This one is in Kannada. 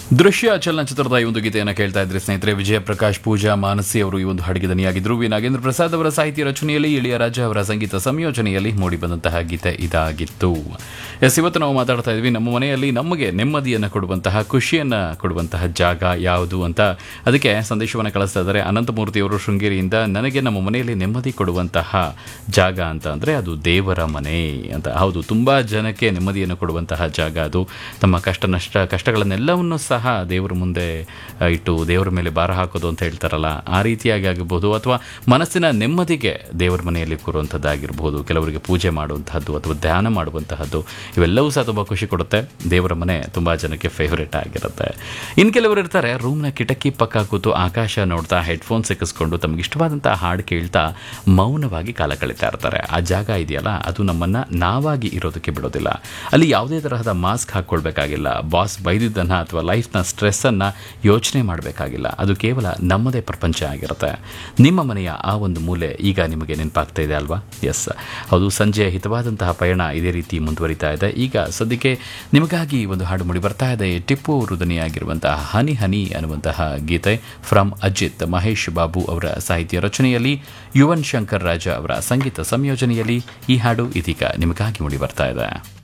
ದೃಶ್ಯ ಚಲನಚಿತ್ರದ ಈ ಒಂದು ಗೀತೆಯನ್ನು ಕೇಳ್ತಾ ಇದ್ರೆ ಸ್ನೇಹಿತರೆ ವಿಜಯ ಪ್ರಕಾಶ್ ಪೂಜಾ ಮಾನಸಿ ಅವರು ಈ ಒಂದು ಹಾಡಿಗೆ ದನಿಯಾಗಿದ್ರು ವಿ ನಾಗೇಂದ್ರ ಪ್ರಸಾದ್ ಅವರ ಸಾಹಿತ್ಯ ರಚನೆಯಲ್ಲಿ ಇಳಿಯರಾಜ ಅವರ ಸಂಗೀತ ಸಂಯೋಜನೆಯಲ್ಲಿ ಮೂಡಿಬಂದಂತಹ ಗೀತೆ ಇದಾಗಿತ್ತು ಎಸ್ ಇವತ್ತು ನಾವು ಮಾತಾಡ್ತಾ ಇದ್ವಿ ನಮ್ಮ ಮನೆಯಲ್ಲಿ ನಮಗೆ ನೆಮ್ಮದಿಯನ್ನು ಕೊಡುವಂತಹ ಖುಷಿಯನ್ನು ಕೊಡುವಂತಹ ಜಾಗ ಯಾವುದು ಅಂತ ಅದಕ್ಕೆ ಸಂದೇಶವನ್ನು ಕಳಿಸ್ತಾ ಇದ್ದಾರೆ ಅನಂತಮೂರ್ತಿ ಅವರು ಶೃಂಗೇರಿಯಿಂದ ನನಗೆ ನಮ್ಮ ಮನೆಯಲ್ಲಿ ನೆಮ್ಮದಿ ಕೊಡುವಂತಹ ಜಾಗ ಅಂತ ಅಂದರೆ ಅದು ದೇವರ ಮನೆ ಅಂತ ಹೌದು ತುಂಬ ಜನಕ್ಕೆ ನೆಮ್ಮದಿಯನ್ನು ಕೊಡುವಂತಹ ಜಾಗ ಅದು ತಮ್ಮ ಕಷ್ಟ ನಷ್ಟ ಕಷ್ಟಗಳನ್ನೆಲ್ಲವನ್ನು ಸಹ ದೇವರ ಮುಂದೆ ಆ, ಇಟ್ಟು ದೇವರ ಮೇಲೆ ಭಾರ ಹಾಕೋದು ಅಂತ ಹೇಳ್ತಾರಲ್ಲ ಆ ರೀತಿಯಾಗಿ ಆಗಿರ್ಬೋದು ಅಥವಾ ಮನಸ್ಸಿನ ನೆಮ್ಮದಿಗೆ ದೇವರ ಮನೆಯಲ್ಲಿ ಕೂರುವಂಥದ್ದಾಗಿರ್ಬೋದು ಕೆಲವರಿಗೆ ಪೂಜೆ ಮಾಡುವಂತಹದ್ದು ಅಥವಾ ಧ್ಯಾನ ಮಾಡುವಂತಹದ್ದು ಇವೆಲ್ಲವೂ ಸಹ ತುಂಬ ಖುಷಿ ಕೊಡುತ್ತೆ ದೇವರ ಮನೆ ತುಂಬ ಜನಕ್ಕೆ ಫೇವರೇಟ್ ಆಗಿರುತ್ತೆ ಇನ್ನು ಕೆಲವರು ಇರ್ತಾರೆ ರೂಮ್ನ ಕಿಟಕಿ ಪಕ್ಕ ಕೂತು ಆಕಾಶ ನೋಡ್ತಾ ಹೆಡ್ಫೋನ್ ಸಿಕ್ಕಿಸ್ಕೊಂಡು ತಮಗೆ ಇಷ್ಟವಾದಂಥ ಹಾಡು ಕೇಳ್ತಾ ಮೌನವಾಗಿ ಕಾಲ ಕಳೀತಾ ಇರ್ತಾರೆ ಆ ಜಾಗ ಇದೆಯಲ್ಲ ಅದು ನಮ್ಮನ್ನು ನಾವಾಗಿ ಇರೋದಕ್ಕೆ ಬಿಡೋದಿಲ್ಲ ಅಲ್ಲಿ ಯಾವುದೇ ತರಹದ ಮಾಸ್ಕ್ ಹಾಕ್ಕೊಳ್ಬೇಕಾಗಿಲ್ಲ ಬಾಸ್ ಬೈದಿದ್ದನ್ನು ಅಥವಾ ಲೈಫ್ನ ಸ್ಟ್ರೆಸ್ಸನ್ನು ಯೋಚನೆ ಮಾಡಬೇಕಾಗಿಲ್ಲ ಅದು ಕೇವಲ ನಮ್ಮದೇ ಪ್ರಪಂಚ ಆಗಿರುತ್ತೆ ನಿಮ್ಮ ಮನೆಯ ಆ ಒಂದು ಮೂಲೆ ಈಗ ನಿಮಗೆ ನೆನಪಾಗ್ತಾ ಇದೆ ಅಲ್ವಾ ಎಸ್ ಅದು ಸಂಜೆ ಹಿತವಾದಂತಹ ಪಯಣ ಇದೇ ರೀತಿ ಮುಂದುವರಿತಾ ಇದೆ ಈಗ ಸದ್ಯಕ್ಕೆ ನಿಮಗಾಗಿ ಒಂದು ಹಾಡು ಮೂಡಿ ಬರ್ತಾ ಇದೆ ಟಿಪ್ಪು ಅವರು ಧ್ವನಿಯಾಗಿರುವಂತಹ ಹನಿ ಹನಿ ಅನ್ನುವಂತಹ ಗೀತೆ ಫ್ರಮ್ ಅಜಿತ್ ಮಹೇಶ್ ಬಾಬು ಅವರ ಸಾಹಿತ್ಯ ರಚನೆಯಲ್ಲಿ ಯುವನ್ ಶಂಕರ್ ರಾಜ ಅವರ ಸಂಗೀತ ಸಂಯೋಜನೆಯಲ್ಲಿ ಈ ಹಾಡು ಇದೀಗ ನಿಮಗಾಗಿ ಮೂಡಿ ಬರ್ತಾ ಇದೆ